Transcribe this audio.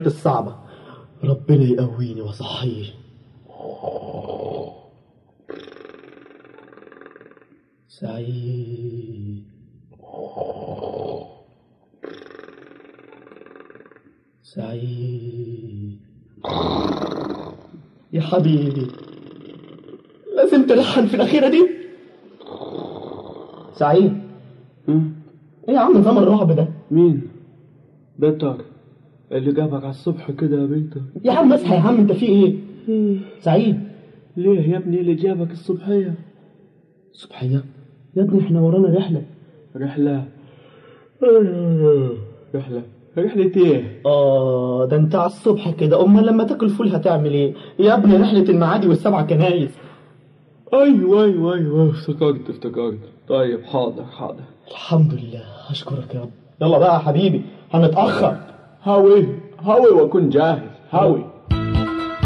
الصعبة ربنا يقويني وصحيني سعيد سعيد يا حبيبي لازم تلحن في الأخيرة دي سعيد ايه يا عم نظام الرعب ده مين بيتر اللي جابك على الصبح كده يا بيتر يا عم اصحى يا عم انت في ايه سعيد ليه يا ابني اللي جابك الصبحية صبحية يا ابني احنا ورانا رحلة رحلة رحلة رحلة ايه اه ده انت على الصبح كده امال لما تاكل فول هتعمل ايه يا ابني رحلة المعادي والسبع كنايس ايوه ايوه ايوه افتكرت افتكرت طيب حاضر حاضر الحمد لله اشكرك يا رب يلا بقى يا حبيبي هنتأخر هاوي هاوي واكون جاهز هاوي